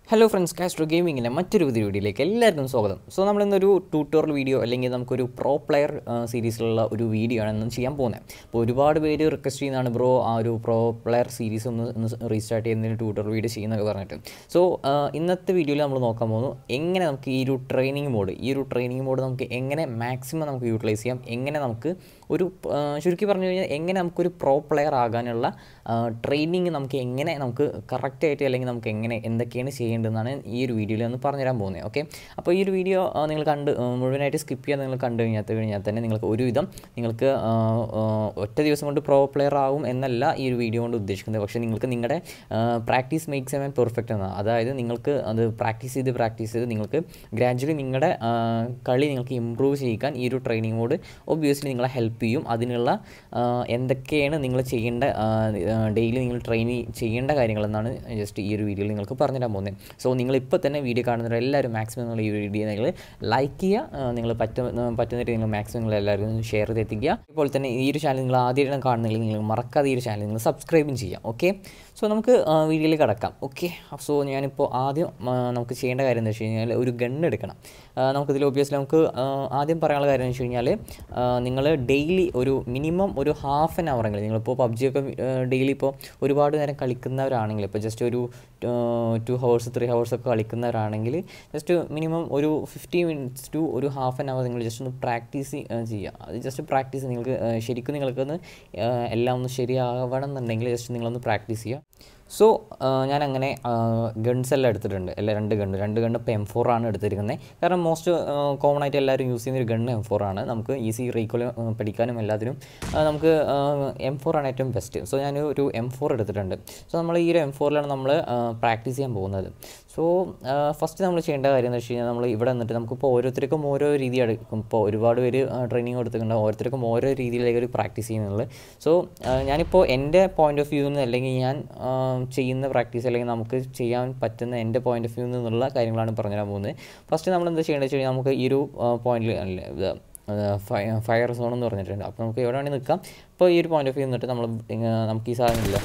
Hello friends Castro ഗെയിമിങ്ങിൻ്റെ മറ്റൊരു പുതിയ വീഡിയോയിലേക്ക് എല്ലാവർക്കും സ്വാഗതം സോ നമ്മളിന്നൊരു ട്യൂട്ടോറിയൽ വീഡിയോ അല്ലെങ്കിൽ നമുക്കൊരു പ്രോ പ്ലെയർ സീരീസിലുള്ള ഒരു വീഡിയോ ആണ് ഇന്ന് ചെയ്യാൻ പോകുന്നത് അപ്പോൾ ഒരുപാട് പേര് റിക്വസ്റ്റ് ചെയ്യുന്നതാണ് ബ്രോ ആ ഒരു പ്രോ പ്ലെയർ സീരീസ് ഒന്ന് ഒന്ന് റീസ്റ്റാർട്ട് ചെയ്യുന്നതിന് ട്യൂട്ടോറിയൽ വീഡിയോ ചെയ്യുന്നൊക്കെ പറഞ്ഞിട്ട് സോ ഇന്നത്തെ വീഡിയോയിൽ നമ്മൾ നോക്കാൻ പോകുന്നു എങ്ങനെ നമുക്ക് ഈ ഒരു ട്രെയിനിങ് മോഡ് ഈ ഒരു ട്രെയിനിങ് മോഡ് നമുക്ക് എങ്ങനെ മാക്സിമം നമുക്ക് യൂട്ടിലൈസ് ചെയ്യാം എങ്ങനെ നമുക്ക് ഒരു ആ, ചുരുക്കി പറഞ്ഞു കഴിഞ്ഞാൽ എങ്ങനെ നമുക്കൊരു പ്രോ പ്ലെയർ ആകാനുള്ള ട്രെയിനിങ് നമുക്ക് എങ്ങനെ നമുക്ക് കറക്റ്റായിട്ട് അല്ലെങ്കിൽ നമുക്ക് എങ്ങനെ എന്തൊക്കെയാണ് ചെയ്യേണ്ടതെന്നാണ് ഈ ഒരു വീഡിയോയിൽ ഒന്ന് പറഞ്ഞുതരാൻ പോകുന്നത് ഓക്കെ അപ്പോൾ ഈ ഒരു വീഡിയോ ആ, നിങ്ങൾ കണ്ട് ആ, മുഴുവനായിട്ട് സ്കിപ്പ് ചെയ്യാൻ നിങ്ങൾ കണ്ടു കഴിഞ്ഞാൽ കഴിഞ്ഞാൽ തന്നെ നിങ്ങൾക്ക് ഒരുവിധം നിങ്ങൾക്ക് ആ, ആ, ഒറ്റ ദിവസം കൊണ്ട് പ്രോ പ്ലെയർ ആവും എന്നല്ല ഈ ഒരു വീഡിയോ കൊണ്ട് ഉദ്ദേശിക്കുന്നത് പക്ഷേ നിങ്ങൾക്ക് നിങ്ങളുടെ practice makes a man perfect എന്നാണ് അതായത് നിങ്ങൾക്ക് അത് പ്രാക്ടീസ് ചെയ്ത് പ്രാക്ടീസ് ചെയ്ത് നിങ്ങൾക്ക് ഗ്രാജുവലി നിങ്ങളുടെ ആ, കളി നിങ്ങൾക്ക് ഇമ്പ്രൂവ് ചെയ്യിക്കാൻ ഈ ഒരു ട്രെയിനിങ് മോഡ് ഒബ്വിയസ്ലി നിങ്ങളെ ഹെൽപ്പ് ചെയ്യും അതിനുള്ള ആ, എന്തൊക്കെയാണ് നിങ്ങൾ ചെയ്യേണ്ട ഡെയിലി നിങ്ങൾ ട്രെയിൻ ചെയ്യേണ്ട കാര്യങ്ങളെന്നാണ് ജസ്റ്റ് ഈ ഒരു വീഡിയോയിൽ നിങ്ങൾക്ക് പറഞ്ഞുതരാൻ പോകുന്നത് സോ നിങ്ങൾ ഇപ്പോൾ തന്നെ വീഡിയോ കാണുന്നവർ എല്ലാവരും മാക്സിമം നിങ്ങൾ ഈ വീഡിയോ നിങ്ങൾ ലൈക്ക് ചെയ്യുക നിങ്ങൾ പറ്റുന്ന പറ്റുന്ന രീതിയിൽ നിങ്ങൾ മാക്സിമം നിങ്ങൾ എല്ലാവരും ഷെയർ ചെയ്ത് എത്തിക്കുക ഇപ്പോൾ തന്നെ ഈ ഒരു ചാനൽ നിങ്ങൾ ആദ്യമായിട്ടാണ് കാണുന്നെങ്കിൽ നിങ്ങൾ മറക്കാതെ ഈ ഒരു ചാനൽ നിങ്ങൾ സബ്സ്ക്രൈബും ചെയ്യാം ഓക്കെ സോ നമുക്ക് വീഡിയോയിൽ കിടക്കാം ഓക്കെ സോ ഞാനിപ്പോൾ ആദ്യം ആ, നമുക്ക് ചെയ്യേണ്ട കാര്യം എന്താ വെച്ച് കഴിഞ്ഞാൽ ഒരു ഗൺ എടുക്കണം ആ, നമുക്കിതിൽ ഒബ്വിയസ്ലി നമുക്ക് ആ, ആദ്യം പറയാനുള്ള കാര്യം എന്ന് വെച്ച് കഴിഞ്ഞാൽ നിങ്ങൾ ഡെയിലി ഒരു മിനിമം ഒരു ഹാഫ് ആൻ അവറെങ്കിലും നിങ്ങളിപ്പോൾ പബ്ജിയൊക്കെ ഡെയിലി ഇപ്പോൾ ഒരുപാട് നേരം കളിക്കുന്നവരാണെങ്കിൽ ഇപ്പോൾ ജസ്റ്റ് ഒരു ടു ഹവേഴ്സ് ത്രീ ഹവേഴ്സ് ഒക്കെ കളിക്കുന്നവരാണെങ്കിൽ ജസ്റ്റ് മിനിമം ഒരു ഫിഫ്റ്റി മിനിറ്റ്സ് ടു ഒരു ഹാഫ് ആൻ അവർ നിങ്ങൾ ജസ്റ്റ് ഒന്ന് പ്രാക്ടീസ് ചെയ്യുക അത് ജസ്റ്റ് പ്രാക്ടീസ് നിങ്ങൾക്ക് ആ, ശരിക്കും നിങ്ങൾക്കൊന്ന് ആ, എല്ലാം ഒന്ന് ശരിയാവണം എന്നുണ്ടെങ്കിൽ ജസ്റ്റ് നിങ്ങളൊന്ന് പ്രാക്ടീസ് ചെയ്യുക സോ ഞാൻ അങ്ങനെ ഗൺസ് എല്ലാം എടുത്തിട്ടുണ്ട് അല്ല രണ്ട് ഗണ്ണ് രണ്ട് ഗണ്ണ് ഇപ്പോൾ എം ഫോർ ആണ് എടുത്തിരിക്കുന്നത് കാരണം മോസ്റ്റ് കോമൺ ആയിട്ട് എല്ലാവരും യൂസ് ചെയ്യുന്ന ഒരു ഗണ്ണ് എം ഫോർ ആണ് നമുക്ക് ഈസി റീകോൾ പഠിക്കാനും എല്ലാത്തിനും ആ, നമുക്ക് എം ഫോർ ആണ് ഏറ്റവും ബെസ്റ്റ് സോ ഞാൻ ഒരു എം ഫോർ എടുത്തിട്ടുണ്ട് സോ നമ്മൾ ഈ ഒരു എം ഫോറിലാണ് നമ്മൾ പ്രാക്ടീസ് ചെയ്യാൻ പോകുന്നത് സോ ഫസ്റ്റ് നമ്മൾ ചെയ്യേണ്ട കാര്യം എന്ന് വെച്ച് കഴിഞ്ഞാൽ നമ്മൾ ഇവിടെ നിന്നിട്ട് നമുക്കിപ്പോൾ ഓരോരുത്തർക്കും ഓരോ രീതി എടുക്കും ഇപ്പോൾ ഒരുപാട് പേര് ട്രെയിനിങ് കൊടുത്തിട്ടുണ്ട് ഓരോരുത്തർക്കും ഓരോ രീതിയിലേക്ക് ഒരു പ്രാക്ടീസ് ചെയ്യുന്നുള്ളത് സോ ഞാനിപ്പോൾ എൻ്റെ പോയിൻ്റ് ഓഫ് വ്യൂ നിന്ന് അല്ലെങ്കിൽ ഞാൻ ആ, ചെയ്യുന്ന പ്രാക്ടീസ് അല്ലെങ്കിൽ നമുക്ക് ചെയ്യാൻ പറ്റുന്ന എൻ്റെ പോയിൻ്റ് ഓഫ് വ്യൂ നിന്നുള്ള കാര്യങ്ങളാണ് പറഞ്ഞുതരാൻ പോകുന്നത് ഫസ്റ്റ് നമ്മൾ എന്താ ചെയ്യേണ്ടത് വെച്ച് കഴിഞ്ഞാൽ നമുക്ക് ഈ ഒരു പോയിന്റിൽ അല്ലേ ഇത് ഫയർ സോൺ എന്ന് പറഞ്ഞിട്ടുണ്ട് അപ്പോൾ നമുക്ക് എവിടെ വേണമെങ്കിൽ നിൽക്കാം ഇപ്പോൾ ഈ ഒരു പോയിന്റ് ഓഫ് വ്യൂ നിന്നിട്ട് നമ്മൾ ഇങ്ങ- നമുക്ക് ഈ സാധനമില്ല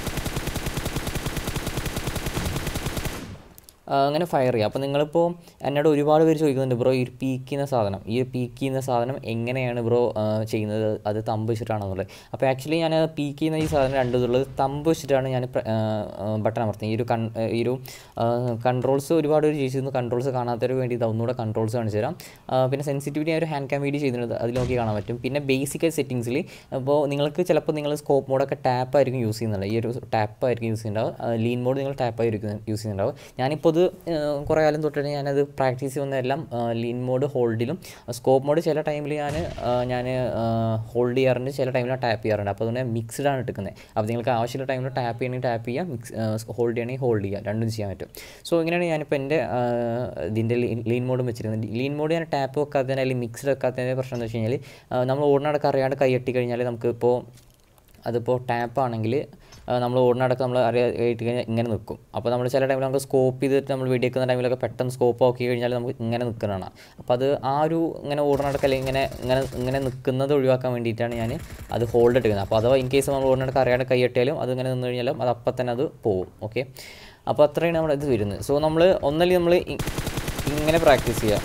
ആ, അങ്ങനെ ഫയർ ചെയ്യുക അപ്പോൾ നിങ്ങളിപ്പോൾ എന്നോട് ഒരുപാട് പേര് ചോദിക്കുന്നുണ്ട് ബ്രോ ഈ പീക്ക് ചെയ്യുന്ന സാധനം ഈ പീക്ക് ചെയ്യുന്ന സാധനം എങ്ങനെയാണ് ബ്രോ ചെയ്യുന്നത് അത് തമ്പ് വെച്ചിട്ടാണെന്നുള്ളത് അപ്പോൾ ആക്ച്വലി ഞാൻ പീക്ക് ചെയ്യുന്ന ഈ സാധനം രണ്ടു ഇതുള്ളത് തമ്പ് വെച്ചിട്ടാണ് ഞാൻ ബട്ടൺ അമർത്തുന്നത് ഈ ഒരു കൺ ഈ ഒരു കൺട്രോൾസ് ഒരുപാട് പേര് ചോദിച്ചിരുന്നു കൺട്രോൾസ് കാണാത്തവർക്ക് വേണ്ടി ഇത് ഒന്നുകൂടെ കൺട്രോൾസ് കാണിച്ചു തരാം ആ, പിന്നെ സെൻസിറ്റിവിറ്റി ഞാൻ ഒരു ഹാൻഡ് ക്യാം വീഡിയോ ചെയ്തിട്ടുണ്ട് അതിൽ നോക്കി കാണാൻ പറ്റും പിന്നെ ബേസിക് സെറ്റിങ്സിൽ അപ്പോൾ നിങ്ങൾക്ക് ചിലപ്പോൾ നിങ്ങൾ സ്കോപ്പ് മോഡൊക്കെ ടാപ്പ് ആയിരിക്കും യൂസ് ചെയ്യുന്നുണ്ട് ഈ ഒരു ടാപ്പ് ആയിരിക്കും യൂസ് ചെയ്യുന്നുണ്ടാവും ലീൻ മോഡ് നിങ്ങൾ ടാപ്പ് ആയിരിക്കും യൂസ് ചെയ്യുന്നുണ്ടാവും ഞാനിപ്പോൾ ഇത് കുറേ കാലം തൊട്ടിട്ട് ഞാനത് പ്രാക്ടീസ് ചെയ്യുന്നതെല്ലാം ലീൻ മോഡ് ഹോൾഡിലും സ്കോപ്പ് മോഡ് ചില ടൈമിൽ ഞാൻ ഞാൻ ഹോൾഡ് ചെയ്യാറുണ്ട് ചില ടൈമിൽ ടാപ്പ് ചെയ്യാറുണ്ട് അപ്പോൾ അതുകൊണ്ട് മിക്സ്ഡ് ആണ് എടുക്കുന്നത് അപ്പോൾ നിങ്ങൾക്ക് ആവശ്യമുള്ള ടൈമിൽ ടാപ്പ് ചെയ്യണമെങ്കിൽ ടാപ്പ് ചെയ്യാം മിക്സ് ഹോൾഡ് ചെയ്യണമെങ്കിൽ ഹോൾഡ് ചെയ്യാം രണ്ടും ചെയ്യാൻ പറ്റും സോ ഇങ്ങനെയാണ് ഞാനിപ്പോൾ എൻ്റെ ആ, ഇതിൻ്റെ ലീൻ മോഡും വെച്ചിരുന്നത് ലീൻ മോഡ് ഞാൻ ടാപ്പ് വെക്കാത്തതിന് അല്ലെങ്കിൽ മിക്സ്ഡ് വെക്കാത്തതിൻ്റെ പ്രശ്നം എന്ന് വെച്ച് കഴിഞ്ഞാൽ ആ, നമ്മൾ ഓടിനടക്കം അറിയാണ്ട് കൈയെട്ടി കഴിഞ്ഞാൽ നമുക്ക് ഇപ്പോൾ അതിപ്പോൾ ടാപ്പ് ആണെങ്കിൽ നമ്മൾ ഓടിനടക്കം നമ്മൾ അറിയായിട്ട് കഴിഞ്ഞാൽ ഇങ്ങനെ നിൽക്കും അപ്പോൾ നമ്മൾ ചില ടൈമിൽ നമുക്ക് സ്കോപ്പ് ചെയ്തിട്ട് നമ്മൾ വെടിവെക്കുന്ന ടൈമിലൊക്കെ പെട്ടെന്ന് സ്കോപ്പ് ആക്കി കഴിഞ്ഞാൽ നമുക്ക് ഇങ്ങനെ നിൽക്കുന്നതാണ് അപ്പോൾ അത് ആ ഒരു ഇങ്ങനെ ഓടിനടക്കം അല്ലെങ്കിൽ ഇങ്ങനെ ഇങ്ങനെ ഇങ്ങനെ നിൽക്കുന്നത് ഒഴിവാക്കാൻ വേണ്ടിയിട്ടാണ് ഞാൻ അത് ഹോൾഡ് എടുക്കുന്നത് അപ്പോൾ അഥവാ ഇൻ കേസ് നമ്മൾ ഓടിനടക്കം അറിയാണ്ട് കൈയെട്ടിയാലും അത് ഇങ്ങനെ നിന്ന് കഴിഞ്ഞാലും അത് അപ്പം തന്നെ അത് പോവും ഓക്കെ അപ്പോൾ അത്രയാണ് നമ്മുടെ ഇത് വരുന്നത് സോ നമ്മൾ ഒന്നല്ലേ നമ്മൾ ഇങ്ങനെ പ്രാക്ടീസ് ചെയ്യുക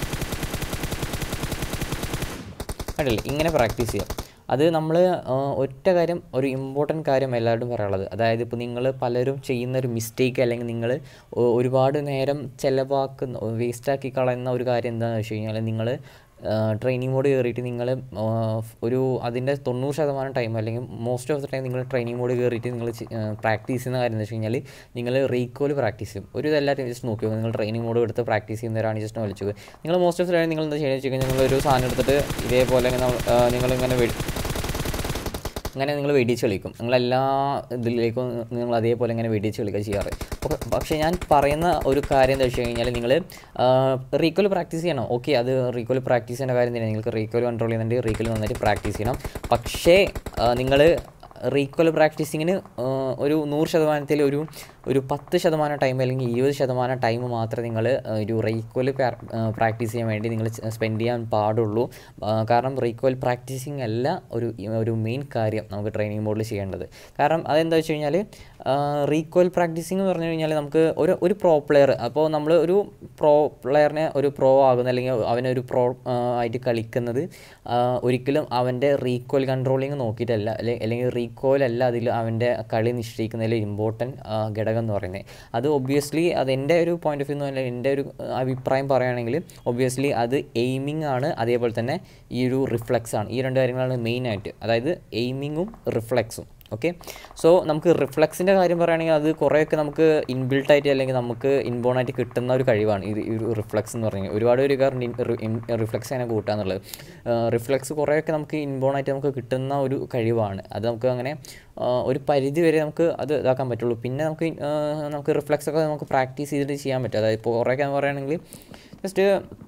കണ്ടില്ലേ ഇങ്ങനെ പ്രാക്ടീസ് ചെയ്യാം അത് നമ്മൾ ഒറ്റ കാര്യം ഒരു ഇമ്പോർട്ടൻറ്റ് കാര്യം എല്ലാവരോടും പറയാനുള്ളത് അതായത് ഇപ്പോൾ നിങ്ങൾ പലരും ചെയ്യുന്ന ഒരു മിസ്റ്റേക്ക് അല്ലെങ്കിൽ നിങ്ങൾ ഒരുപാട് നേരം ചിലവാക്കുന്ന വേസ്റ്റാക്കി കളയുന്ന ഒരു കാര്യം എന്താണെന്ന് വെച്ച് കഴിഞ്ഞാൽ നിങ്ങൾ ട്രെയിനിങ് മോഡ് കയറിയിട്ട് നിങ്ങൾ ഒരു അതിൻ്റെ തൊണ്ണൂറ് ശതമാനം ടൈം അല്ലെങ്കിൽ മോസ്റ്റ് ഓഫ് ദ ടൈം നിങ്ങൾ ട്രെയിനിങ് മോഡ് കയറിയിട്ട് നിങ്ങൾ പ്രാക്ടീസ് ചെയ്യുന്ന കാര്യം എന്ന് വെച്ച് കഴിഞ്ഞാൽ നിങ്ങൾ റീകോൾ പ്രാക്ടീസ് ചെയ്യും ഒരു ഇതെല്ലാവരും ജസ്റ്റ് നോക്കി നോക്കുക. നിങ്ങൾ ട്രെയിനിങ് മോഡ് എടുത്ത് പ്രാക്ടീസ് ചെയ്യുന്നവരാണ് ജസ്റ്റ് വിളിച്ചത് നിങ്ങൾ മോസ്റ്റ് ഓഫ് ദ ടൈം നിങ്ങൾ എന്താ ചെയ്യുന്നത് വെച്ച് കഴിഞ്ഞാൽ നിങ്ങളൊരു സാധനം എടുത്തിട്ട് ഇതേപോലെ ഇങ്ങനെ ആ, നിങ്ങളിങ്ങനെ വെടി അങ്ങനെ നിങ്ങൾ വെടിച്ച് കളിക്കും നിങ്ങളെല്ലാ ഇതിലേക്കും നിങ്ങൾ അതേപോലെ ഇങ്ങനെ വെടിച്ച് കളിക്കുക ചെയ്യാറ് പക്ഷെ- പക്ഷേ ഞാൻ പറയുന്ന ഒരു കാര്യം എന്താ വെച്ച് കഴിഞ്ഞാൽ നിങ്ങൾ റീക്കോൽ പ്രാക്ടീസ് ചെയ്യണം ഓക്കെ അത് റീക്കോൽ പ്രാക്ടീസ് ചെയ്യേണ്ട കാര്യം തന്നെ നിങ്ങൾക്ക് റീക്കോൽ കൺട്രോൾ ചെയ്യുന്നുണ്ട് റീക്കോൽ നന്നായിട്ട് പ്രാക്ടീസ് ചെയ്യണം പക്ഷേ നിങ്ങൾ റീക്കോൽ പ്രാക്ടീസിങ്ങിന് ഒരു നൂറ് ശതമാനത്തിൽ ഒരു ഒരു പത്ത് ശതമാനം ടൈം അല്ലെങ്കിൽ ഇരുപത് ശതമാനം ടൈം മാത്രമേ നിങ്ങൾ ഒരു റീക്കോയിൽ പ്രാക്ടീസ് ചെയ്യാൻ വേണ്ടി നിങ്ങൾ സ്പെൻഡ് ചെയ്യാൻ പാടുള്ളൂ ആ, കാരണം റീക്കോയിൽ പ്രാക്ടീസിങ് അല്ല ഒരു ഒരു മെയിൻ കാര്യം നമുക്ക് ട്രെയിനിങ് ബോർഡിൽ ചെയ്യേണ്ടത് കാരണം അതെന്താ വെച്ച് കഴിഞ്ഞാൽ റീകോയിൽ പ്രാക്ടീസിങ് എന്ന് പറഞ്ഞു കഴിഞ്ഞാൽ നമുക്ക് ഒരു ഒരു പ്രോ പ്ലെയർ അപ്പോൾ നമ്മൾ ഒരു പ്രോ പ്ലെയറിനെ ഒരു പ്രോ ആകുന്ന അല്ലെങ്കിൽ അവനൊരു പ്രോ ആയിട്ട് കളിക്കുന്നത് ആ, ഒരിക്കലും അവൻ്റെ റീകോയിൽ കൺട്രോളിങ് നോക്കിയിട്ടല്ല അല്ലെ അല്ലെങ്കിൽ റീകോയിൽ അല്ല അതിൽ അവൻ്റെ കളി നിശ്ചയിക്കുന്നതിൽ ഇമ്പോർട്ടൻറ്റ് ഘടകം എന്ന് പറയുന്നത് അത് ഒബ്വിയസ്ലി അത് എൻ്റെ ഒരു പോയിന്റ് ഓഫ് വ്യൂ എന്ന് പറഞ്ഞാൽ എൻ്റെ ഒരു അഭിപ്രായം പറയുകയാണെങ്കിൽ ഒബ്വിയസ്ലി അത് എയിമിംഗ് ആണ് അതേപോലെ തന്നെ ഈ ഒരു റിഫ്ലെക്സ് ആണ് ഈ രണ്ട് കാര്യങ്ങളാണ് മെയിനായിട്ട് അതായത് എയിമിങ്ങും റിഫ്ലെക്സും ഓക്കെ സോ നമുക്ക് റിഫ്ലക്സിൻ്റെ കാര്യം പറയുകയാണെങ്കിൽ അത് കുറേയൊക്കെ നമുക്ക് ഇൻബിൽട്ട് ആയിട്ട് അല്ലെങ്കിൽ നമുക്ക് ഇൻബോൺ ആയിട്ട് കിട്ടുന്ന ഒരു കഴിവാണ് ഇത് ഈ ഒരു റിഫ്ലക്സ് എന്ന് പറഞ്ഞാൽ ഒരുപാട് പേര് കാരണം റിഫ്ലക്സ് അങ്ങനെ കൂട്ടാന്നുള്ളത് റിഫ്ലക്സ് കുറേയൊക്കെ നമുക്ക് ഇൻബോൺ ആയിട്ട് നമുക്ക് കിട്ടുന്ന ഒരു കഴിവാണ് അത് നമുക്ക് അങ്ങനെ ആ, ഒരു പരിധി വരെ നമുക്ക് അത് ഇതാക്കാൻ പറ്റുള്ളൂ പിന്നെ നമുക്ക് ആ, നമുക്ക് റിഫ്ലക്സ് ഒക്കെ നമുക്ക് പ്രാക്ടീസ് ചെയ്തിട്ട് ചെയ്യാൻ പറ്റും അതായത് ഇപ്പോൾ കുറേയൊക്കെ പറയുകയാണെങ്കിൽ ജസ്റ്റ്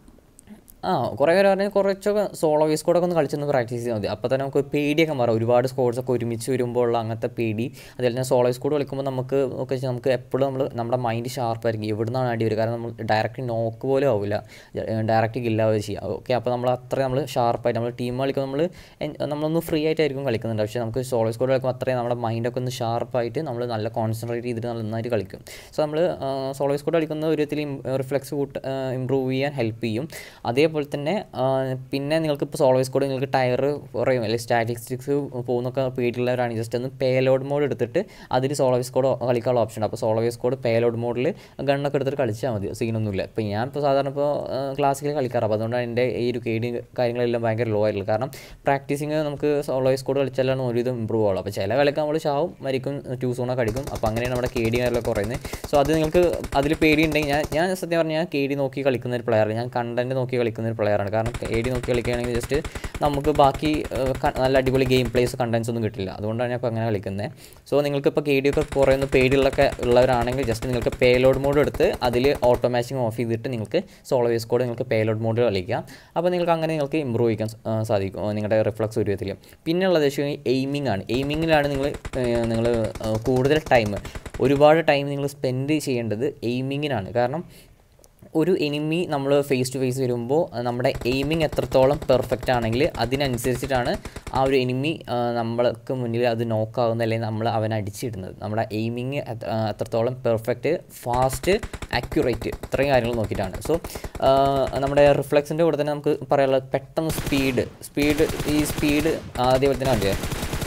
ആ കുറേ പേര് പറഞ്ഞാൽ കുറച്ചൊക്കെ സോളോ വേസ് കോഡൊക്കെ ഒന്ന് കളിച്ചൊന്ന് പ്രാക്ടീസ് ചെയ്താൽ മതി അപ്പോൾ തന്നെ നമുക്ക് പേടിയൊക്കെ മാറാം ഒരുപാട് സ്കോഡ്സ് ഒക്കെ ഒരുമിച്ച് വരുമ്പോൾ ഉള്ള അങ്ങനത്തെ പേടി അതുപോലെ തന്നെ സോളോ വേസ് കോഡ് കളിക്കുമ്പോൾ നമുക്ക് ഒക്കെ വെച്ചാൽ നമുക്ക് എപ്പോഴും നമ്മൾ നമ്മുടെ മൈൻഡ് ഷാർപ്പായിരിക്കും എവിടെ നിന്നാണ് അടി വരിക കാരണം നമ്മൾ ഡയറക്റ്റ് നോക്ക് പോലും ആവില്ല ഡയറക്റ്റ് കില്ലാവുക ചെയ്യുക ഓക്കെ അപ്പോൾ നമ്മൾ അത്ര നമ്മൾ ഷാർപ്പായിട്ട് നമ്മൾ ടീം കളിക്കുമ്പോൾ നമ്മൾ എൻ- നമ്മളൊന്ന് ഫ്രീ ആയിട്ടായിരിക്കും കളിക്കുന്നുണ്ട് പക്ഷേ നമുക്ക് സോളോ സ്കോഡ് കളിക്കുമ്പോൾ അത്രയും നമ്മുടെ മൈൻഡൊക്കെ ഒന്ന് ഷാർപ്പായിട്ട് നമ്മൾ നല്ല കോൺസെൻട്രേറ്റ് ചെയ്തിട്ട് നല്ല നന്നായിട്ട് കളിക്കും സോ നമ്മൾ സോളോ സ്കോഡ് കളിക്കുന്ന ഒരു വിധത്തിൽ റിഫ്ലെക്സ് കൂട്ട് ഇമ്പ്രൂവ് ചെയ്യാൻ ഹെൽപ്പ് ചെയ്യും അതേപോലെ തന്നെ ആ, പിന്നെ നിങ്ങൾക്ക് ഇപ്പോൾ സോളോ സ്കോഡ് നിങ്ങൾക്ക് ടയർ കുറയും അല്ലെങ്കിൽ സ്റ്റാറ്റിസ്റ്റിക്സ് പോകുന്നൊക്കെ പേടിയുള്ളവരാണ് ജസ്റ്റ് ഒന്ന് പേലോഡ് മോഡ് എടുത്തിട്ട് അതിൽ സോളോ സ്കോഡ് കളിക്കാനുള്ള ഓപ്ഷൻ ഉണ്ട് അപ്പോൾ സോളോ സ്കോഡ് പേലോഡ് മോഡിൽ ഗണ്ണൊക്കെ എടുത്തിട്ട് കളിച്ചാൽ മതി സീനൊന്നുമില്ല ഇപ്പോൾ ഞാൻ ഇപ്പോൾ സാധാരണ ഇപ്പോൾ ക്ലാസ്സിൽ കളിക്കാറ് അപ്പോൾ അതുകൊണ്ടാണ് എൻ്റെ ഈ ഒരു കേടി കാര്യങ്ങളെല്ലാം ഭയങ്കര ലോ ആയിട്ടുള്ളത് കാരണം പ്രാക്ടീസിങ് നമുക്ക് സോളോ സ്കോഡ് കളിച്ചാലാണ് ഒരുവിധം ഇമ്പ്രൂവ് ആവുള്ളൂ അപ്പോൾ ചില കളിക്ക് നമ്മൾ ചാവും മരിക്കും ടൂ സോണൊക്കെ അടിക്കും അപ്പോൾ അങ്ങനെയാണ് നമ്മുടെ കേടി കാര്യങ്ങളൊക്കെ കുറയുന്നത് സോ അത് നിങ്ങൾക്ക് അതിൽ പേടി ഉണ്ടെങ്കിൽ ഞാൻ ഞാൻ സത്യം പറഞ്ഞാൽ കേടി നോക്കി കളിക്കുന്ന ഒരു പ്ലെയർ ഞാൻ കണ്ടന്റ് നോക്കി കളിക്കുന്ന ഒരു പ്ലെയറാണ് കാരണം കേടി നോക്കി കളിക്കുകയാണെങ്കിൽ ജസ്റ്റ് നമുക്ക് ബാക്കി ഏഹ്, ക- നല്ല അടിപൊളി ഗെയിം പ്ലേസ് കണ്ടൻസ് ഒന്നും കിട്ടില്ല അതുകൊണ്ടാണ് ഞാൻ ഇപ്പോൾ അങ്ങനെ കളിക്കുന്നത് സോ നിങ്ങൾക്ക് ഇപ്പോൾ കേടി ഒക്കെ കുറയുന്ന പേടിയുള്ളൊക്കെ ഉള്ളവരാണെങ്കിൽ ജസ്റ്റ് നിങ്ങൾക്ക് പേലോഡ് മോഡ് എടുത്ത് അതിൽ ഓട്ടോ മാച്ചിങ് ഓഫ് ചെയ്തിട്ട് നിങ്ങൾക്ക് സോളോ വേസ് കോഡ് നിങ്ങൾക്ക് പേലോഡ് മോഡ് കളിക്കാം അപ്പോൾ നിങ്ങൾക്ക് അങ്ങനെ നിങ്ങൾക്ക് ഇമ്പ്രൂവ് ചെയ്യാൻ സ- ആ, സാധിക്കും ആ, നിങ്ങളുടെ റിഫ്ലക്സ് ഒരു വിധത്തിൽ പിന്നെ ഉള്ളത് വെച്ച് കഴിഞ്ഞാൽ എയിമിംഗ് ആണ് എയിമിങ്ങിലാണ് നിങ്ങൾ നിങ്ങൾ കൂടുതൽ ടൈം ഒരുപാട് ടൈം നിങ്ങൾ സ്പെൻഡ് ചെയ്യേണ്ടത് എയിമിങ്ങിനാണ് കാരണം ഒരു എനിമി നമ്മൾ ഫേസ് ടു ഫേസ് വരുമ്പോൾ അഹ് നമ്മുടെ എയിമിങ് എത്രത്തോളം പെർഫെക്റ്റ് ആണെങ്കിൽ അതിനനുസരിച്ചിട്ടാണ് ആ ഒരു എനിമി നമ്മൾക്ക് മുന്നിൽ അത് നോക്കാവുന്ന അല്ലെങ്കിൽ നമ്മൾ അവനെ അടിച്ചിടുന്നത് നമ്മുടെ എയിമിങ് എത്രത്തോളം പെർഫെക്റ്റ് ഫാസ്റ്റ് അക്യുറേറ്റ് ഇത്രയും കാര്യങ്ങൾ നോക്കിയിട്ടാണ് സോ നമ്മുടെ റിഫ്ലക്സിൻ്റെ കൂടെ തന്നെ നമുക്ക് പറയാനുള്ളത് പെട്ടെന്ന് സ്പീഡ് സ്പീഡ് ഈ സ്പീഡ് അതേപോലെ തന്നെ അല്ലേ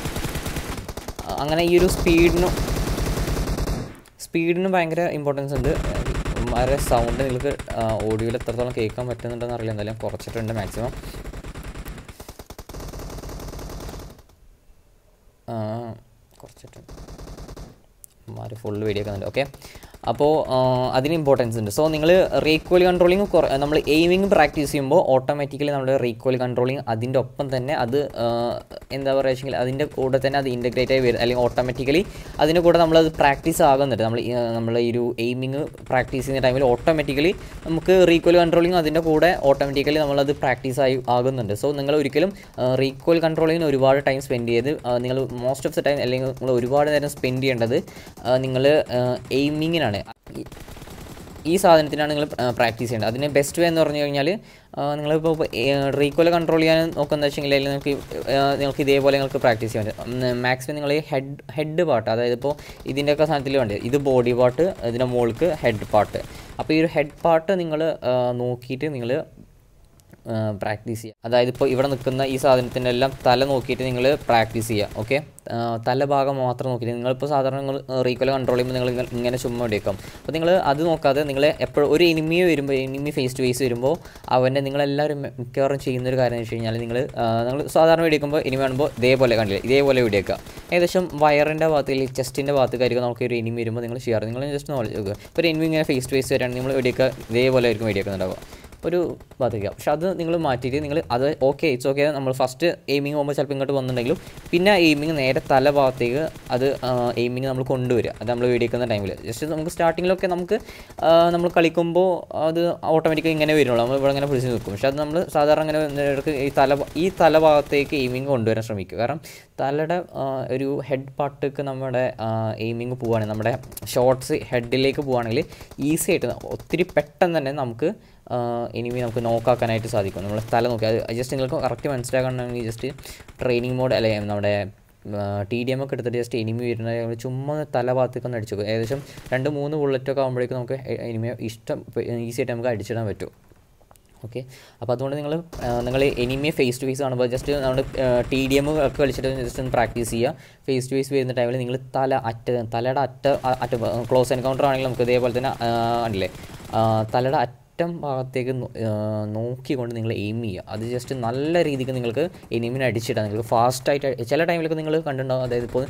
അങ്ങനെ ഈ ഒരു സ്പീഡിനും സ്പീഡിന് ഭയങ്കര ഇമ്പോർട്ടൻസ് ഉണ്ട് വളരെ സൗണ്ട് നിങ്ങൾക്ക് ഓഡിയോയിൽ എത്രത്തോളം കേൾക്കാൻ പറ്റുന്നുണ്ടെന്ന് അറിയില്ല എന്തായാലും കുറച്ചിട്ടുണ്ട് മാക്സിമം കുറച്ചിട്ടുണ്ട് മാറി ഫുൾ വീഡിയോ ഒക്കെ ഓക്കെ അപ്പോൾ അതിന് ഇമ്പോർട്ടൻസ് ഉണ്ട് സോ നിങ്ങൾ റീക്വൽ കൺട്രോളിങ് നമ്മൾ എയിമിങ് പ്രാക്ടീസ് ചെയ്യുമ്പോൾ ഓട്ടോമാറ്റിക്കലി നമ്മുടെ റീക്വൽ കൺട്രോളിങ് അതിൻ്റെ ഒപ്പം തന്നെ അത് ആ, എന്താ പറയുക വെച്ചെങ്കിൽ അതിൻ്റെ കൂടെ തന്നെ അത് ഇൻറ്റഗ്രേറ്റ് ആയി വരും അല്ലെങ്കിൽ ഓട്ടോമാറ്റിക്കലി അതിൻ്റെ കൂടെ നമ്മളത് പ്രാക്ടീസ് ആകുന്നുണ്ട് നമ്മൾ ഈ, നമ്മൾ ഈ ഒരു എയിമിങ് പ്രാക്ടീസ് ചെയ്യുന്ന ടൈമിൽ ഓട്ടോമാറ്റിക്കലി നമുക്ക് റീക്വൽ കൺട്രോളിങ് അതിൻ്റെ കൂടെ ഓട്ടോമാറ്റിക്കലി നമ്മളത് പ്രാക്ടീസ് ആയി ആകുന്നുണ്ട് സോ നിങ്ങൾ ഒരിക്കലും റീക്വൽ കൺട്രോളിങ്ങിന് ഒരുപാട് ടൈം സ്പെൻഡ് ചെയ്ത് ആ, നിങ്ങൾ മോസ്റ്റ് ഓഫ് ദ ടൈം അല്ലെങ്കിൽ നിങ്ങൾ ഒരുപാട് നേരം സ്പെൻഡ് ചെയ്യേണ്ടത് നിങ്ങൾ എയിമിങ്ങിനാണ് ഈ- ഈ സാധനത്തിനാണ് നിങ്ങൾ പ്രാക്ടീസ് ചെയ്യേണ്ടത് അതിന് ബെസ്റ്റ് വേ എന്ന് പറഞ്ഞു കഴിഞ്ഞാൽ നിങ്ങളിപ്പോൾ റീക്കോല കൺട്രോൾ ചെയ്യാൻ നോക്കുന്ന വെച്ചെങ്കിൽ അതിൽ നിങ്ങൾക്ക് ആ, നിങ്ങൾക്ക് ഇതേപോലെ നിങ്ങൾക്ക് പ്രാക്ടീസ് ചെയ്യാൻ പറ്റും മാക്സിമം നിങ്ങൾ ഈ ഹെഡ് ഹെഡ് പാർട്ട് അതായത് ഇപ്പോൾ ഇതിൻ്റെയൊക്കെ സാധനത്തിൽ വേണ്ടത് ഇത് ബോഡി പാർട്ട് ഇതിൻ്റെ മുകൾക്ക് ഹെഡ് പാർട്ട് അപ്പോൾ ഈ ഒരു ഹെഡ് പാർട്ട് നിങ്ങൾ നോക്കിയിട്ട് നിങ്ങൾ പ്രാക്ടീസ് ചെയ്യുക അതായത് ഇപ്പോൾ ഇവിടെ നിൽക്കുന്ന ഈ സാധനത്തിൻ്റെ എല്ലാം തല നോക്കിയിട്ട് നിങ്ങൾ പ്രാക്ടീസ് ചെയ്യുക ഓക്കെ തല ഭാഗം മാത്രം നോക്കിയിട്ട് നിങ്ങളിപ്പോൾ സാധാരണ നിങ്ങൾ റീക്കോല കൺട്രോൾ ചെയ്യുമ്പോൾ നിങ്ങൾ ഇങ്ങനെ- ഇങ്ങനെ ചുമ്മാ എടുക്കും അപ്പോൾ നിങ്ങൾ അത് നോക്കാതെ നിങ്ങൾ എപ്പോഴും ഒരു എനിമി വരുമ്പോൾ എനിമി ഫേസ് ടു ഫേസ് വരുമ്പോൾ അവൻ്റെ നിങ്ങളെല്ലാവരും മിക്കവാറും ചെയ്യുന്ന ഒരു കാര്യം എന്ന് വെച്ച് കഴിഞ്ഞാൽ നിങ്ങൾ നിങ്ങൾ സാധാരണ വെടിവെക്കുമ്പോൾ എനിമി കാണുമ്പോൾ ഇതേപോലെ കണ്ടില്ല ഇതേപോലെ വെടിവെക്കുക ഏകദേശം വയറിൻ്റെ ഭാഗത്ത് അല്ലെങ്കിൽ ചെസ്റ്റിൻ്റെ ഭാഗത്തേക്കായിരിക്കും നമുക്ക് ഒരു എനിമി വരുമ്പോൾ നിങ്ങൾ ചെയ്യാറ് നിങ്ങൾ ജസ്റ്റ് നോളജ് നോക്കുക ഇപ്പോൾ ഒരു എനിമി ഇങ്ങനെ ഫേസ് ടു ഫേസ് വരികയാണെങ്കിൽ നിങ്ങൾ വെടിവെക്കുക ഇതേപോലെ ആയിരിക്കും വെടിവെക്കുന്നുണ്ടാവുക ഒരു ഭാഗത്തേക്ക് പക്ഷെ അത് നിങ്ങൾ മാറ്റിയിട്ട് നിങ്ങൾ അത് ഓക്കെ ഇറ്റ്സ് ഓക്കെ നമ്മൾ ഫസ്റ്റ് എയിമിങ് പോകുമ്പോൾ ചിലപ്പോൾ ഇങ്ങോട്ട് വന്നിട്ടുണ്ടെങ്കിലും പിന്നെ എയിമിങ് നേരെ തല ഭാഗത്തേക്ക് അത് എയിമിങ് നമ്മൾ കൊണ്ടുവരിക അത് നമ്മൾ വെടിക്കുന്ന ടൈമിൽ ജസ്റ്റ് നമുക്ക് സ്റ്റാർട്ടിങ്ങിലൊക്കെ നമുക്ക് ആ, നമ്മൾ കളിക്കുമ്പോൾ അത് ഓട്ടോമാറ്റിക്കായി ഇങ്ങനെ വരുള്ളൂ നമ്മൾ ഇവിടെ ഇങ്ങനെ പിടിച്ച് നിൽക്കും പക്ഷെ അത് നമ്മൾ സാധാരണ അങ്ങനെ ഇടയ്ക്ക് ഈ തല ഈ തല ഭാഗത്തേക്ക് എയിമിങ് കൊണ്ടുവരാൻ ശ്രമിക്കുക കാരണം തലയുടെ ആ, ഒരു ഹെഡ് പാർട്ടിക്ക് നമ്മുടെ എയിമിങ് പോവുകയാണെങ്കിൽ നമ്മുടെ ഷോർട്സ് ഹെഡിലേക്ക് പോവുകയാണെങ്കിൽ ഈസി ആയിട്ട് ഒത്തിരി പെട്ടെന്ന് തന്നെ നമുക്ക് എനിമി നമുക്ക് നോക്കാക്കാനായിട്ട് സാധിക്കും നമ്മൾ തല നോക്കി അത് ജസ്റ്റ് നിങ്ങൾക്ക് കറക്റ്റ് മനസ്സിലാക്കണമെങ്കിൽ ജസ്റ്റ് ട്രെയിനിങ് മോഡ് അല്ലെ നമ്മുടെ ടി ഡി എം ഒക്കെ എടുത്തിട്ട് ജസ്റ്റ് എനിമി വരുന്ന നമ്മൾ ചുമ്മാ തല ഭാഗത്തേക്ക് ഒന്ന് അടിച്ചു പോകും ഏകദേശം രണ്ട് മൂന്ന് ബുള്ളറ്റൊക്കെ ആകുമ്പോഴേക്കും നമുക്ക് എനിമിയെ ഇഷ്ടം ഈസി ആയിട്ട് നമുക്ക് അടിച്ചിടാൻ പറ്റും ഓക്കെ അപ്പോൾ അതുകൊണ്ട് നിങ്ങൾ നിങ്ങൾ എനിമിയെ ഫേസ് ടു ഫേസ് കാണുമ്പോൾ ജസ്റ്റ് നമ്മൾ ടി ഡി എം ഒക്കെ കളിച്ചിട്ട് ജസ്റ്റ് ഒന്ന് പ്രാക്ടീസ് ചെയ്യുക ഫേസ് ടു ഫേസ് വരുന്ന ടൈമിൽ നിങ്ങൾ തല അറ്റ തലയുടെ അറ്റ അറ്റ ക്ലോസ് എൻകൗണ്ടർ ആണെങ്കിൽ നമുക്ക് ഇതേപോലെ തന്നെ ആ, ഉണ്ടല്ലേ ആ, തലയുടെ അറ്റം ഭാഗത്തേക്ക് നോ- ആ, നോക്കിക്കൊണ്ട് നിങ്ങൾ എയിം ചെയ്യുക അത് ജസ്റ്റ് നല്ല രീതിക്ക് നിങ്ങൾക്ക് എനിമിനെ അടിച്ചിടാം നിങ്ങൾക്ക് ഫാസ്റ്റായിട്ട് ചില ടൈമിലൊക്കെ നിങ്ങൾ കണ്ടിട്ടുണ്ടാവും അതായത് ഇപ്പോൾ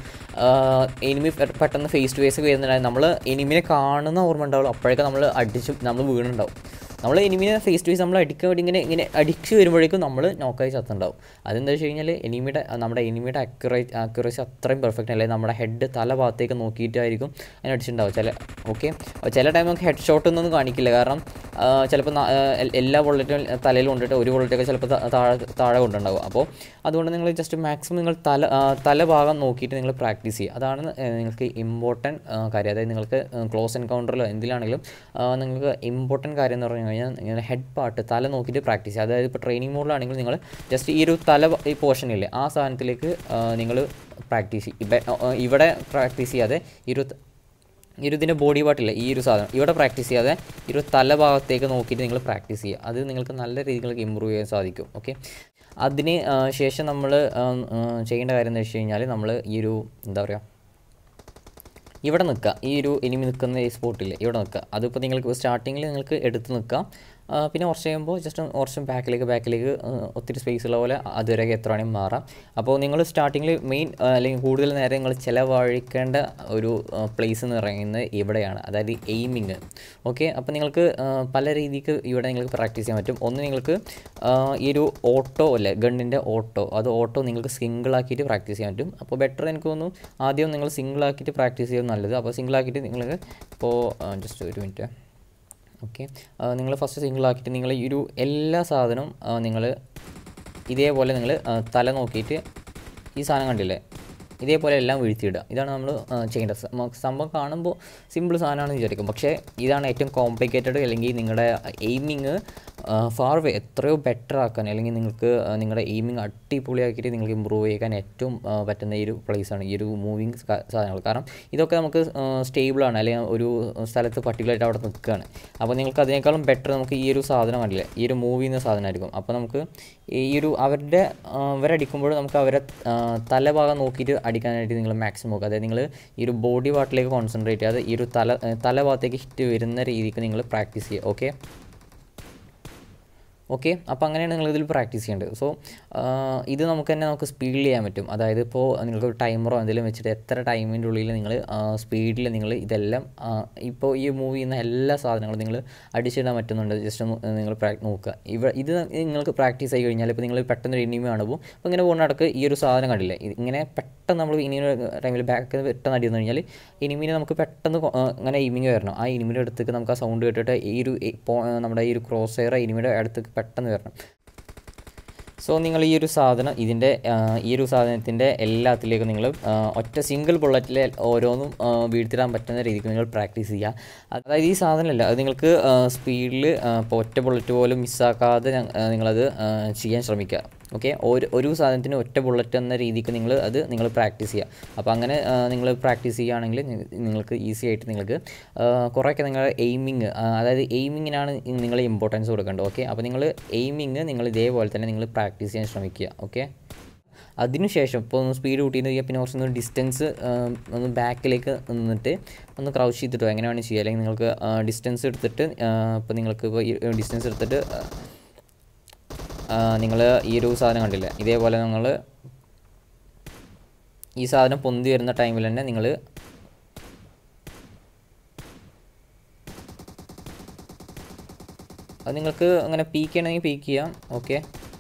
എനിമി പെട്ടെന്ന് ഫേസ് ടു ഫേസ് വരുന്നുണ്ടായി നമ്മൾ എനിമിനെ കാണുന്ന ഓർമ്മ ഉണ്ടാവുള്ളൂ അപ്പോഴേക്കും നമ്മൾ അടിച്ച് നമ്മൾ വീണുണ്ടാവും നമ്മൾ എനിമിനെ ഫേസ് ടു ഫേസ് നമ്മൾ അടിക്കാൻ വേണ്ടി ഇങ്ങനെ ഇങ്ങനെ അടിച്ച് വരുമ്പോഴേക്കും നമ്മൾ നോക്കായി ചത്തുണ്ടാവും അതെന്താ വെച്ച് കഴിഞ്ഞാൽ എനിമിയുടെ നമ്മുടെ എനിമിയുടെ അക്യുറേറ്റ് അക്യുറേസി അത്രയും പെർഫെക്റ്റ് അല്ലേ നമ്മുടെ ഹെഡ് തല ഭാഗത്തേക്ക് നോക്കിയിട്ടായിരിക്കും അതിന് അടിച്ചിട്ടുണ്ടാവും ചില ഓക്കെ ചില ടൈം നമുക്ക് ഹെഡ് ഷോട്ട് ഒന്നും കാണിക്കില്ല കാരണം ചിലപ്പോൾ എല്ലാ ബുള്ളറ്റും തലയിൽ കൊണ്ടിട്ട് ഒരു ബുള്ളറ്റൊക്കെ ചിലപ്പോൾ താഴെ താഴെ കൊണ്ടുണ്ടാവും അപ്പോൾ അതുകൊണ്ട് നിങ്ങൾ ജസ്റ്റ് മാക്സിമം നിങ്ങൾ തല ആ, തല ഭാഗം നോക്കിയിട്ട് നിങ്ങൾ പ്രാക്ടീസ് ചെയ്യുക അതാണ് ഏഹ്, നിങ്ങൾക്ക് ഇമ്പോർട്ടൻറ്റ് കാര്യം അതായത് നിങ്ങൾക്ക് ക്ലോസ് എൻകൗണ്ടറിലോ എന്തിലാണെങ്കിലും ആ, നിങ്ങൾക്ക് ഇമ്പോർട്ടൻറ്റ് കാര്യം എന്ന് പറഞ്ഞു കഴിഞ്ഞാൽ നിങ്ങൾ ഹെഡ് പാർട്ട് തല നോക്കിയിട്ട് പ്രാക്ടീസ് ചെയ്യുക അതായത് ഇപ്പോൾ ട്രെയിനിങ് മോഡിലാണെങ്കിൽ നിങ്ങൾ ജസ്റ്റ് ഈ ഒരു തല ഭ- ഈ പോർഷൻ ഇല്ലേ ആ സാധനത്തിലേക്ക് നിങ്ങൾ പ്രാക്ടീസ് ഇവിടെ പ്രാക്ടീസ് ചെയ്യാതെ ഈ ഒരു ഈ ഒരു ഇതിൻ്റെ ബോഡി പാർട്ടില്ല ഈ ഒരു സാധനം ഇവിടെ പ്രാക്ടീസ് ചെയ്യാതെ ഈ ഒരു തല ഭാഗത്തേക്ക് നോക്കിയിട്ട് നിങ്ങൾ പ്രാക്ടീസ് ചെയ്യുക അത് നിങ്ങൾക്ക് നല്ല രീതിയിൽ ഇമ്പ്രൂവ് ചെയ്യാൻ സാധിക്കും ഓക്കെ അതിന് ആ, ശേഷം നമ്മൾ ചെയ്യേണ്ട കാര്യം എന്ന് വെച്ച് കഴിഞ്ഞാൽ നമ്മൾ ഈ ഒരു എന്താ പറയുക ഇവിടെ നിൽക്കുക ഈ ഒരു എനിമി നിൽക്കുന്ന ഈ സ്പോട്ടിൽ ഇവിടെ നിൽക്കുക അതിപ്പോൾ നിങ്ങൾക്ക് സ്റ്റാർട്ടിങ്ങിൽ നിങ്ങൾക്ക് എടുത്ത് നിൽക്കാം ആ, പിന്നെ കുറച്ച് കഴിയുമ്പോൾ ജസ്റ്റ് കുറച്ചും ബാക്കിലേക്ക് ബാക്കിലേക്ക് ആ, ഒത്തിരി സ്പേസ് ഉള്ള പോലെ അതുവരെ എത്ര വേണമെങ്കിൽ മാറാം അപ്പോൾ നിങ്ങൾ സ്റ്റാർട്ടിങ്ങിൽ മെയിൻ അല്ലെങ്കിൽ കൂടുതൽ നേരം നിങ്ങൾ ചിലവഴിക്കേണ്ട ഒരു പ്ലേസ് എന്ന് പറയുന്നത് ഇവിടെയാണ് അതായത് എയിമിങ് ഓക്കെ അപ്പോൾ നിങ്ങൾക്ക് ആ, പല രീതിക്ക് ഇവിടെ നിങ്ങൾക്ക് പ്രാക്ടീസ് ചെയ്യാൻ പറ്റും ഒന്ന് നിങ്ങൾക്ക് ആ, ഈ ഒരു ഓട്ടോ അല്ലേ ഗണ്ണിൻ്റെ ഓട്ടോ അത് ഓട്ടോ നിങ്ങൾക്ക് സിംഗിൾ ആക്കിയിട്ട് പ്രാക്ടീസ് ചെയ്യാൻ പറ്റും അപ്പോൾ ബെറ്റർ എനിക്ക് തോന്നുന്നു ആദ്യം നിങ്ങൾ സിംഗിൾ ആക്കിയിട്ട് പ്രാക്ടീസ് ചെയ്യുന്നത് നല്ലത് അപ്പോൾ സിംഗിൾ ആക്കിയിട്ട് നിങ്ങൾക്ക് ഇപ്പോൾ ജസ്റ്റ് ഒരു മിനിറ്റ് ഓക്കെ നിങ്ങൾ ഫസ്റ്റ് സിംഗിൾ ആക്കിയിട്ട് നിങ്ങൾ ഈ ഒരു എല്ലാ സാധനവും നിങ്ങൾ ഇതേപോലെ നിങ്ങൾ തല നോക്കിയിട്ട് ഈ സാധനം കണ്ടില്ലേ ഇതേപോലെ എല്ലാം വീഴ്ത്തിയിടുക ഇതാണ് നമ്മൾ ചെയ്യേണ്ടത് സ- നമുക്ക് സംഭവം കാണുമ്പോൾ സിമ്പിൾ സാധനമാണെന്ന് വിചാരിക്കും പക്ഷേ ഇതാണ് ഏറ്റവും കോംപ്ലിക്കേറ്റഡ് അല്ലെങ്കിൽ നിങ്ങളുടെ എയിമിങ് ഫാർ വേ എത്രയോ ബെറ്റർ ആക്കാൻ അല്ലെങ്കിൽ നിങ്ങൾക്ക് ആ, നിങ്ങളുടെ എയിമിങ് അടിപൊളിയാക്കിയിട്ട് നിങ്ങൾക്ക് ഇമ്പ്രൂവ് ചെയ്യാൻ ഏറ്റവും ആ, പറ്റുന്ന ഈ ഒരു പ്ലേസാണ് ഈ ഒരു മൂവിങ് സാധനങ്ങൾ കാരണം ഇതൊക്കെ നമുക്ക് സ്റ്റേബിളാണ് അല്ലെങ്കിൽ ഒരു സ്ഥലത്ത് പർട്ടിക്കുലറായിട്ട് അവിടെ നിൽക്കുകയാണ് അപ്പോൾ നിങ്ങൾക്ക് അതിനേക്കാളും ബെറ്റർ നമുക്ക് ഈ ഒരു സാധനം കണ്ടില്ലേ ഈ ഒരു മൂവ് ചെയ്യുന്ന സാധനമായിരിക്കും അപ്പോൾ നമുക്ക് ഈ ഒരു അവരുടെ ആ, അവരടിക്കുമ്പോൾ നമുക്ക് അവരെ ആ, തലഭാഗം നോക്കിയിട്ട് അടിക്കാനായിട്ട് നിങ്ങൾ മാക്സിമം നോക്കുക അതായത് നിങ്ങൾ ഈ ഒരു ബോഡി പാർട്ടിലേക്ക് കോൺസെൻട്രേറ്റ് ചെയ്യാതെ ഈ ഒരു തല തലഭാഗത്തേക്ക് ഹിറ്റ് വരുന്ന രീതിക്ക് നിങ്ങൾ പ്രാക്ടീസ് ചെയ്യുക ഓക്കെ ഓക്കെ അപ്പോൾ അങ്ങനെയാണ് നിങ്ങൾ ഇതിൽ പ്രാക്ടീസ് ചെയ്യേണ്ടത് സോ ഇത് നമുക്ക് തന്നെ നമുക്ക് സ്പീഡിൽ ചെയ്യാൻ പറ്റും അതായത് ഇപ്പോൾ നിങ്ങൾക്ക് ഒരു ടൈമറോ എന്തെങ്കിലും വെച്ചിട്ട് എത്ര ടൈമിൻ്റെ ഉള്ളിൽ നിങ്ങൾ സ്പീഡിൽ നിങ്ങൾ ഇതെല്ലാം ആ, ഇപ്പോൾ ഈ മൂവ് ചെയ്യുന്ന എല്ലാ സാധനങ്ങളും നിങ്ങൾ അടിച്ചിടാൻ പറ്റുന്നുണ്ട് ജസ്റ്റ് ഒന്ന് നിങ്ങൾ പ്രാക് നോക്കുക ഇവ ഇത് നിങ്ങൾക്ക് പ്രാക്ടീസ് ആയി കഴിഞ്ഞാൽ ഇപ്പോൾ നിങ്ങൾ പെട്ടെന്ന് ഒരു ഇനിമി കാണുമ്പോൾ അപ്പോൾ ഇങ്ങനെ പോകുന്ന നടക്ക് ഈ ഒരു സാധനം കണ്ടില്ലേ ഇത് ഇങ്ങനെ പെട്ടെന്ന് നമ്മൾ ഇനി ടൈമിൽ ബാക്ക് പെട്ടെന്ന് അടിയെന്ന് കഴിഞ്ഞാൽ ഇനിമിനെ നമുക്ക് പെട്ടെന്ന് കൊ- ആ, ഇങ്ങനെ എയിമിങ് വരണം ആ ഇനിമിയുടെ അടുത്തേക്ക് നമുക്ക് ആ സൗണ്ട് കേട്ടിട്ട് ഈ ഒരു ഈ പോ- നമ്മുടെ ഈ ഒരു ക്രോസ് എയർ ഇനിമിയുടെ അടുത്തേക്ക് പെട്ടെന്ന് വരണം സോ നിങ്ങൾ ഈ ഒരു സാധനം ഇതിൻ്റെ ആ, ഈ ഒരു സാധനത്തിൻ്റെ എല്ലാത്തിലേക്കും നിങ്ങൾ ആ, ഒറ്റ സിംഗിൾ ബുള്ളറ്റിൽ ഓരോന്നും ആ, വീഴ്ത്തിടാൻ പറ്റുന്ന രീതിക്ക് നിങ്ങൾ പ്രാക്ടീസ് ചെയ്യുക അതായത് ഈ സാധനമല്ല അത് നിങ്ങൾക്ക് സ്പീഡിൽ ഇപ്പോൾ ഒറ്റ ബുള്ളറ്റ് പോലും മിസ്സാക്കാതെ ഞ- ആ, നിങ്ങളത് ആ, ചെയ്യാൻ ശ്രമിക്കുക ഓക്കെ ഒരു ഒരു സാധനത്തിന് ഒറ്റ ബുള്ളറ്റ് എന്ന രീതിക്ക് നിങ്ങൾ അത് നിങ്ങൾ പ്രാക്ടീസ് ചെയ്യുക അപ്പോൾ അങ്ങനെ നിങ്ങൾ പ്രാക്ടീസ് ചെയ്യുകയാണെങ്കിൽ നി- നിങ്ങൾക്ക് ഈസി ആയിട്ട് നിങ്ങൾക്ക് ആ, കുറേയൊക്കെ നിങ്ങളുടെ എയിമിങ് അതായത് എയിമിങ്ങിനാണ് നിങ്ങൾ ഇമ്പോർട്ടൻസ് കൊടുക്കേണ്ടത് ഓക്കെ അപ്പോൾ നിങ്ങൾ എയിമിങ് നിങ്ങൾ ഇതേപോലെ തന്നെ നിങ്ങൾ പ്രാക്ടീസ് ചെയ്യാൻ ശ്രമിക്കുക ഓക്കെ അതിനുശേഷം ഇപ്പോൾ ഒന്ന് സ്പീഡ് കൂട്ടിയിട്ട് ചെയ്യുക പിന്നെ കുറച്ചൊന്ന് ഡിസ്റ്റൻസ് ഒന്ന് ബാക്കിലേക്ക് നിന്നിട്ട് ഒന്ന് ക്രൗച്ച് ചെയ്തിട്ടോ എങ്ങനെ വേണമെങ്കിൽ ചെയ്യുക അല്ലെങ്കിൽ നിങ്ങൾക്ക് ഡിസ്റ്റൻസ് എടുത്തിട്ട് ഇപ്പോൾ നിങ്ങൾക്ക് ഇപ്പോൾ ഡിസ്റ്റൻസ് എടുത്തിട്ട് നിങ്ങൾ ഈ ഒരു സാധനം കണ്ടില്ലേ ഇതേപോലെ നിങ്ങൾ ഈ സാധനം പൊന്തി വരുന്ന ടൈമിൽ തന്നെ നിങ്ങൾ അത് നിങ്ങൾക്ക് അങ്ങനെ പീക്ക് ചെയ്യണമെങ്കിൽ പീക്ക് ചെയ്യാം ഓക്കെ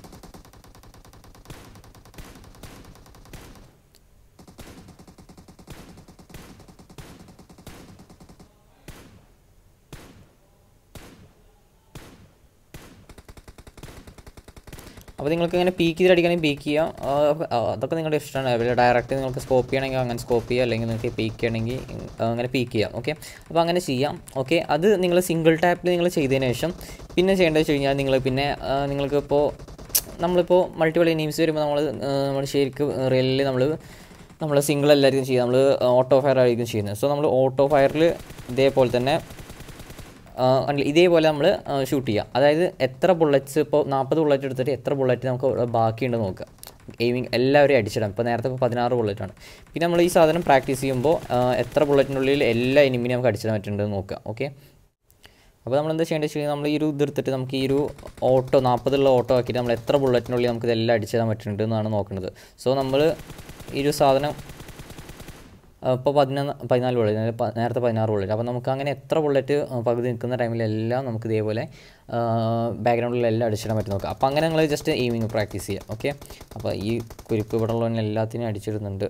അപ്പോൾ നിങ്ങൾക്ക് ഇങ്ങനെ പീക്ക് ചെയ്ത് അടിക്കണമെങ്കിൽ പീക്ക് ചെയ്യാം ആ, ആ, അതൊക്കെ നിങ്ങളുടെ ഇഷ്ടമാണ് അതിൽ ഡയറക്റ്റ് നിങ്ങൾക്ക് സ്കോപ്പ് ചെയ്യണമെങ്കിൽ അങ്ങനെ സ്കോപ്പ് ചെയ്യാം അല്ലെങ്കിൽ നിങ്ങൾക്ക് പീക്ക് ചെയ്യണമെങ്കിൽ അങ്ങനെ പീക്ക് ചെയ്യാം ഓക്കെ അപ്പോൾ അങ്ങനെ ചെയ്യാം ഓക്കെ അത് നിങ്ങൾ സിംഗിൾ ടാപ്പിൽ നിങ്ങൾ ചെയ്തതിന് ശേഷം പിന്നെ ചെയ്യേണ്ടത് വെച്ച് കഴിഞ്ഞാൽ നിങ്ങൾ പിന്നെ ആ, നിങ്ങൾക്ക് ഇപ്പോൾ നമ്മളിപ്പോൾ മൾട്ടിപ്പിൾ എനിമീസ് വരുമ്പോൾ നമ്മൾ നമ്മൾ ശരിക്കും റിയലിൽ നമ്മൾ നമ്മൾ സിംഗിൾ എല്ലാവർക്കും ചെയ്യുക നമ്മൾ ഓട്ടോ ഫയർ ആയിരിക്കും ചെയ്യുന്നത് സോ നമ്മൾ ഓട്ടോ ഫയറിൽ ഇതേപോലെ തന്നെ ആ, കണ്ടില്ലേ? ഇതേപോലെ നമ്മൾ ഷൂട്ട് ചെയ്യുക അതായത് എത്ര ബുള്ളറ്റ്സ് ഇപ്പോൾ നാൽപ്പത് ബുള്ളറ്റ് എടുത്തിട്ട് എത്ര ബുള്ളറ്റ് നമുക്ക് ഇവിടെ ബാക്കിയുണ്ടെന്ന് നോക്കുക എയിമിങ് എല്ലാവരും അടിച്ചിടാം ഇപ്പോൾ നേരത്തെ ഇപ്പോൾ പതിനാറ് ബുള്ളറ്റാണ് പിന്നെ നമ്മൾ ഈ സാധനം പ്രാക്ടീസ് ചെയ്യുമ്പോൾ ആ, എത്ര ബുള്ളറ്റിനുള്ളിൽ എല്ലാ എനിമിനെയും നമുക്ക് അടിച്ചിടാൻ പറ്റുന്നുണ്ടെന്ന് നോക്കുക ഓക്കെ അപ്പോൾ നമ്മൾ എന്താ ചെയ്യേണ്ടത് വെച്ച് കഴിഞ്ഞാൽ നമ്മൾ ഈ ഒരു ഇതെടുത്തിട്ട് നമുക്ക് ഈ ഒരു ഓട്ടോ നാൽപ്പതുള്ള ഓട്ടോ ആക്കിയിട്ട് നമ്മൾ എത്ര ബുള്ളറ്റിനുള്ളിൽ നമുക്ക് ഇതെല്ലാം അടിച്ചിടാൻ പറ്റുന്നുണ്ട് എന്നാണ് നോക്കുന്നത് സോ നമ്മൾ ഈ ഒരു സാധനം ഇപ്പോൾ പതിനൊന്ന് പതിനാല് ബുള്ളറ്റ് അതായത് പ- നേരത്തെ പതിനാറ് ബുള്ളറ്റ് അപ്പോൾ നമുക്ക് അങ്ങനെ എത്ര ബുള്ളറ്റ് പകുതി നിൽക്കുന്ന ടൈമിലെല്ലാം നമുക്ക് ഇതേപോലെ ബാക്ക്ഗ്രൗണ്ടിലെല്ലാം അടിച്ചിടാൻ പറ്റും നോക്കാം അപ്പോൾ അങ്ങനെ നിങ്ങൾ ജസ്റ്റ് എയിമിങ് പ്രാക്ടീസ് ചെയ്യാം ഓക്കെ അപ്പോൾ ഈ കുരിപ്പ് ഇവിടെ ഉള്ളവനെ എല്ലാത്തിനും അടിച്ചിടുന്നുണ്ട്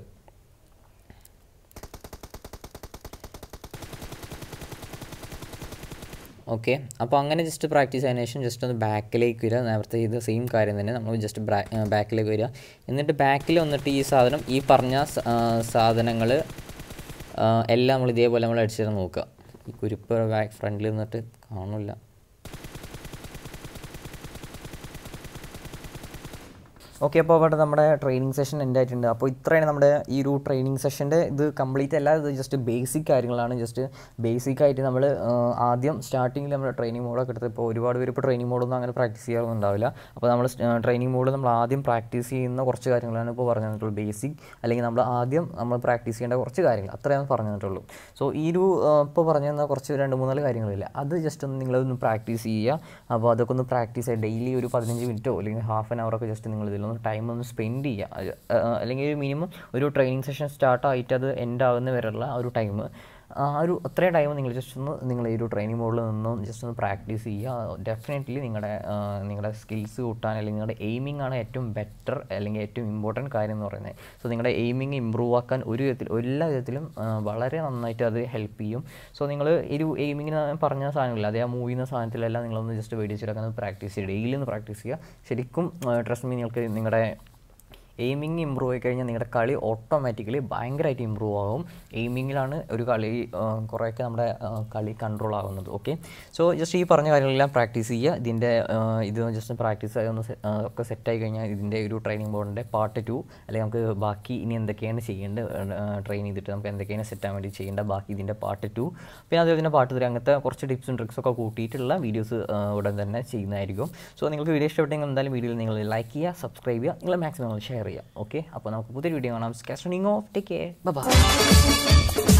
ഓക്കെ അപ്പോൾ അങ്ങനെ ജസ്റ്റ് പ്രാക്ടീസ് ചെയ്തതിന് ശേഷം ജസ്റ്റ് ഒന്ന് ബാക്കിലേക്ക് വരിക നേരത്തെ ചെയ്ത സെയിം കാര്യം തന്നെ നമ്മൾ ജസ്റ്റ് ബാക്കിലേക്ക് വരിക എന്നിട്ട് ബാക്കിൽ വന്നിട്ട് ഈ സാധനം ഈ പറഞ്ഞ സാധനങ്ങൾ എല്ലാം നമ്മൾ ഇതേപോലെ നമ്മൾ അടിച്ചിട്ട് നോക്കുക ഈ കുരിപ്പ് ബാക്ക് ഫ്രണ്ടിൽ നിന്നിട്ട് കാണില്ല ഓക്കെ അപ്പോൾ അവിടെ നമ്മുടെ ട്രെയിനിങ് സെഷൻ എൻഡ് ആയിട്ടുണ്ട് അപ്പോൾ ഇത്രയാണ് നമ്മുടെ ഈ ഒരു ട്രെയിനിങ് സെഷൻ്റെ ഇത് കംപ്ലീറ്റ് അല്ല ഇത് ജസ്റ്റ് ബേസിക് കാര്യങ്ങളാണ് ജസ്റ്റ് ബേസിക് ആയിട്ട് നമ്മൾ ആദ്യം സ്റ്റാർട്ടിങ്ങിൽ നമ്മൾ ട്രെയിനിങ് മോഡൊക്കെ എടുത്ത് ഇപ്പോൾ ഒരുപാട് പേര് ഇപ്പോൾ ട്രെയിനിങ് മോഡൊന്നും അങ്ങനെ പ്രാക്ടീസ് ചെയ്യാറൊന്നും ഉണ്ടാവില്ല അപ്പോൾ നമ്മൾ ട്രെയിനിങ് മോഡ് നമ്മൾ ആദ്യം പ്രാക്ടീസ് ചെയ്യുന്ന കുറച്ച് കാര്യങ്ങളാണ് ഇപ്പോൾ പറഞ്ഞു തന്നിട്ടുള്ളൂ ബേസിക് അല്ലെങ്കിൽ നമ്മൾ ആദ്യം നമ്മൾ പ്രാക്ടീസ് ചെയ്യേണ്ട കുറച്ച് കാര്യങ്ങൾ അത്രയാണ് പറഞ്ഞു തന്നിട്ടുള്ളൂ സോ ഈ ഒരു ഇപ്പോൾ പറഞ്ഞു തന്ന കുറച്ച് രണ്ട് മൂന്നാല് കാര്യങ്ങളില്ല അത് ജസ്റ്റ് ഒന്ന് നിങ്ങളൊന്ന് പ്രാക്ടീസ് ചെയ്യുക അപ്പോൾ അതൊക്കെ ഒന്ന് പ്രാക്ടീസ് ചെയ്യുക ഡെയിലി ഒരു പതിനഞ്ച് മിനിറ്റോ അല്ലെങ്കിൽ ഹാഫ് ആൻ അവറൊക്കെ ജസ്റ്റ് നിങ്ങൾ ഇതിലൊന്ന് ടൈം ഒന്ന് സ്പെൻഡ് ചെയ്യുക അത്, ആ, അല്ലെങ്കിൽ ഒരു മിനിമം ഒരു ട്രെയിനിങ് സെഷൻ സ്റ്റാർട്ട് ആയിട്ട് അത് എൻഡ് ആകുന്ന വരെയുള്ള ആ ഒരു ടൈം ആ ഒരു അത്രയും ടൈം നിങ്ങൾ ജസ്റ്റ് ഒന്ന് നിങ്ങൾ ഈ ഒരു ട്രെയിനിങ് മോഡിൽ നിന്നും ജസ്റ്റ് ഒന്ന് പ്രാക്ടീസ് ചെയ്യുക ഡെഫിനറ്റ്ലി നിങ്ങളുടെ ആ, നിങ്ങളുടെ സ്കിൽസ് കൂട്ടാൻ അല്ലെങ്കിൽ നിങ്ങളുടെ എയിമിംഗ് ആണ് ഏറ്റവും ബെറ്റർ അല്ലെങ്കിൽ ഏറ്റവും ഇമ്പോർട്ടൻറ്റ് കാര്യം എന്ന് പറയുന്നത് സോ നിങ്ങളുടെ എയിമിംഗ് ഇമ്പ്രൂവ് ആക്കാൻ ഒരു വിധത്തിൽ എല്ലാ വിധത്തിലും ആ, വളരെ നന്നായിട്ട് അത് ഹെൽപ്പ് ചെയ്യും സോ നിങ്ങൾ ഒരു എയിമിങ്ങിന് പറഞ്ഞ സാധനമില്ല അതേ ആ മൂവി എന്ന സാധനത്തിലെല്ലാം നിങ്ങളൊന്ന് ജസ്റ്റ് വെടിച്ചെടുക്കാൻ പ്രാക്ടീസ് ചെയ്യുക ഡെയിലി ഒന്ന് പ്രാക്ടീസ് ചെയ്യുക ശരിക്കും ട്രസ്റ്റ് മീ നിങ്ങൾക്ക് നിങ്ങളുടെ എയിമിങ് ഇമ്പ്രൂവ് ആയി കഴിഞ്ഞാൽ നിങ്ങളുടെ കളി ഓട്ടോമാറ്റിക്കലി ഭയങ്കരമായിട്ട് ഇമ്പ്രൂവ് ആകും എയിമിങ്ങിലാണ് ഒരു കളി ആ, കുറേയൊക്കെ നമ്മുടെ ആ, കളി കൺട്രോൾ ആകുന്നത് ഓക്കെ സോ ജസ്റ്റ് ഈ പറഞ്ഞ കാര്യങ്ങളെല്ലാം പ്രാക്ടീസ് ചെയ്യുക ഇതിൻ്റെ ആ, ഇത് ജസ്റ്റ് പ്രാക്ടീസ് ആയി ഒന്ന് se- ആ, ഒക്കെ സെറ്റായി കഴിഞ്ഞാൽ ഇതിൻ്റെ ഒരു ട്രെയിനിങ് ബോർഡിൻ്റെ പാർട്ട് ടു അല്ലെങ്കിൽ നമുക്ക് ബാക്കി ഇനി എന്തൊക്കെയാണ് ചെയ്യേണ്ടത് ട്രെയിൻ ചെയ്തിട്ട് നമുക്ക് എന്തൊക്കെയാണ് സെറ്റാൻ വേണ്ടി ചെയ്യേണ്ട ബാക്കി ഇതിൻ്റെ പാർട്ട് ടു പിന്നെ അതുപോലെ തന്നെ പാർട്ട് ത്രീ അങ്ങനത്തെ കുറച്ച് ടിപ്സും ട്രിക്സും ഒക്കെ കൂട്ടിയിട്ടുള്ള വീഡിയോസ് ഉടൻ തന്നെ ചെയ്യുന്നതായിരിക്കും സോ നിങ്ങൾക്ക് വീഡിയോ ഇഷ്ടപ്പെട്ടെങ്കിൽ എന്തായാലും വീഡിയോയിൽ നിങ്ങൾ ലൈക്ക് ചെയ്യുക സബ്സ്ക്രൈബ് ചെയ്യുക നിങ്ങൾ മാക്സിമം ഷെയർ ചെയ്യുക ഓക്കെ അപ്പോൾ നമുക്ക് പുതിയ വീഡിയോ കാണാം സ്കാസ്ട്രോണിങ് ഓഫ് ടേക്ക് കെയർ ബൈ